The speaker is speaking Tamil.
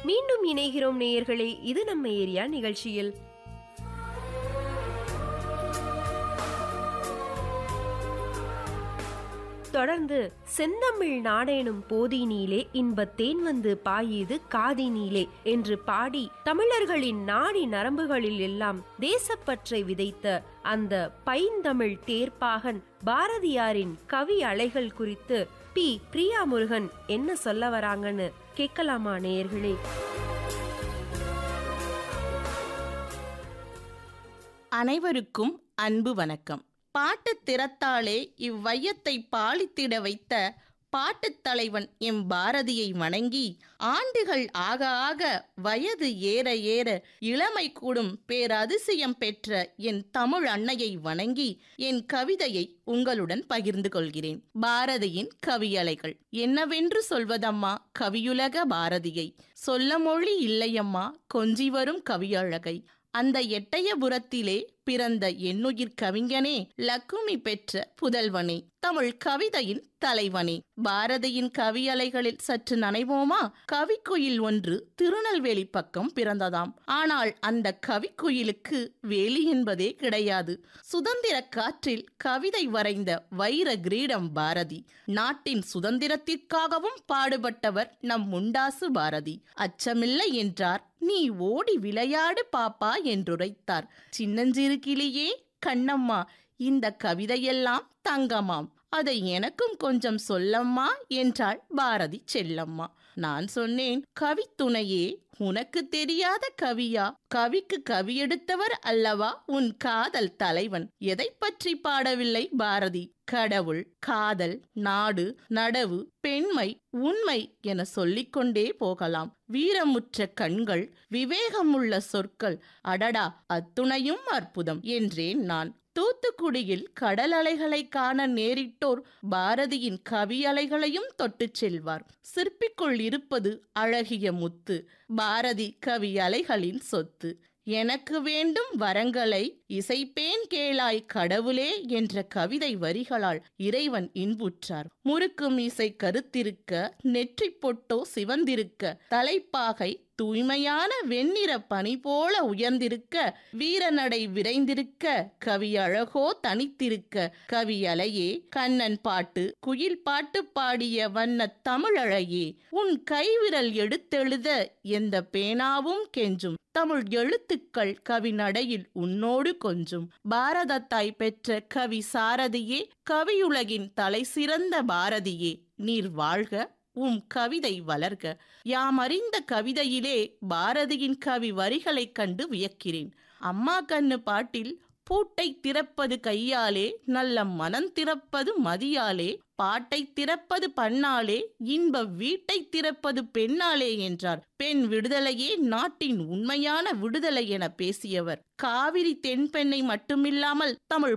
மீண்டும் இணைகிறோம் நேயர்களே இது நம்ம ஏரியா நிகழ்ச்சியில் தொடர்ந்து செந்தமிழ் நாடேனும் போதினிலே இன்பத்தேன் வந்து பாயுது காதினிலே என்று பாடி தமிழர்களின் நாடி நரம்புகளில் எல்லாம் தேசப்பற்றை விதைத்த அந்த பைந்தமிழ் தேர்ப்பாகன் பாரதியாரின் கவி அலைகள் குறித்து பி பிரியா முருகன் என்ன சொல்ல வராங்கன்னு கேட்கலாமா நேயர்களே அனைவருக்கும் அன்பு வணக்கம் பாட்டுத் திறத்தாலே இவ்வையத்தை பாலித்திட வைத்த பாட்டுத் தலைவன் எம் பாரதியை வணங்கி ஆண்டுகள் ஆக ஆக வயது ஏற ஏற இளமை கூடும் பேரதிசயம் பெற்ற என் தமிழ் அன்னையை வணங்கி என் கவிதையை உங்களுடன் பகிர்ந்து கொள்கிறேன் பாரதியின் கவியலைகள் என்னவென்று சொல்வதம்மா கவியுலக பாரதியை சொல்ல மொழி இல்லையம்மா கொஞ்சி வரும் கவியழகை அந்த எட்டயபுரத்திலே பிறந்த எண்ணுயிர் கவிஞனே லக்குமி பெற்ற புதல்வனே தமிழ் கவிதையின் தலைவனே பாரதியின் கவியலைகளில் சற்று நனைவோமா கவிக்குயில் ஒன்று திருநெல்வேலி பக்கம் பிறந்ததாம் ஆனால் அந்த கவிக்குயிலுக்கு வேலி என்பதே கிடையாது சுதந்திர காற்றில் கவிதை வரைந்த வைர கிரீடம் பாரதி நாட்டின் சுதந்திரத்திற்காகவும் பாடுபட்டவர் நம் முண்டாசு பாரதி அச்சமில்லை என்றார் நீ ஓடி விளையாடு பாப்பா என்றுரைத்தார் சின்னஞ்சிறு கிளியே கண்ணம்மா இந்த கவிதையெல்லாம் தங்கமாம் அதை எனக்கும் கொஞ்சம் சொல்லம்மா என்றாள் பாரதி செல்லம்மா நான் சொன்னேன் கவித்துணையே உனக்கு தெரியாத கவியா கவிக்கு கவி எடுத்தவர் அல்லவா உன் காதல் தலைவன் எதை பற்றி பாடவில்லை பாரதி கடவுள் காதல் நாடு நடவு பெண்மை உண்மை என சொல்லிக்கொண்டே போகலாம் வீரமுற்ற கண்கள் விவேகமுள்ள சொற்கள் அடடா அத்துணையும் அற்புதம் என்றேன் நான் தூத்துக்குடியில் கடல் அலைகளை காண நேரிட்டோர் பாரதியின் கவியலைகளையும் தொட்டுச் செல்வார் சிற்பிக்குள் இருப்பது அழகிய முத்து பாரதி கவி அலைகளின் சொத்து எனக்கு வேண்டும் வரங்களை இசைப்பேன் கேளாய் கடவுளே என்ற கவிதை வரிகளால் இறைவன் இன்புற்றார் முறுக்கும் இசை கருத்திருக்க நெற்றி பொட்டோ சிவந்திருக்க தலைப்பாகை தூய்மையான வெண்ணிற பனி போல உயர்ந்திருக்க வீரநடை விரைந்திருக்க கவி அழகோ தனித்திருக்க கவி அலையே கண்ணன் பாட்டு குயில் பாட்டு பாடிய வண்ண தமிழழையே உன் கைவிரல் எடுத்தெழுத எந்த பேனாவும் கெஞ்சும் தமிழ் எழுத்துக்கள் கவி நடையில் உன்னோடு கொஞ்சும் பாரதத்தாய் பெற்ற கவி சாரதியே கவியுலகின் தலை சிறந்த பாரதியே நீர் வாழ்க உம் கவிதை வளர்க யாம் அறிந்த கவிதையிலே பாரதியின் கவி வரிகளைக் கண்டு வியக்கிறேன் அம்மா கண்ணு பாட்டில் பூட்டை திறப்பது கையாலே நல்ல மனம் திறப்பது மதியாலே பாட்டை திறப்பது பண்ணாலே இன்ப வீட்டை திறப்பது பெண்ணாலே என்றார் பெண் விடுதலையே நாட்டின் உண்மையான விடுதலை என பேசியவர் காவிரி தென்பெண்ணை மட்டுமில்லாமல் தமிழ்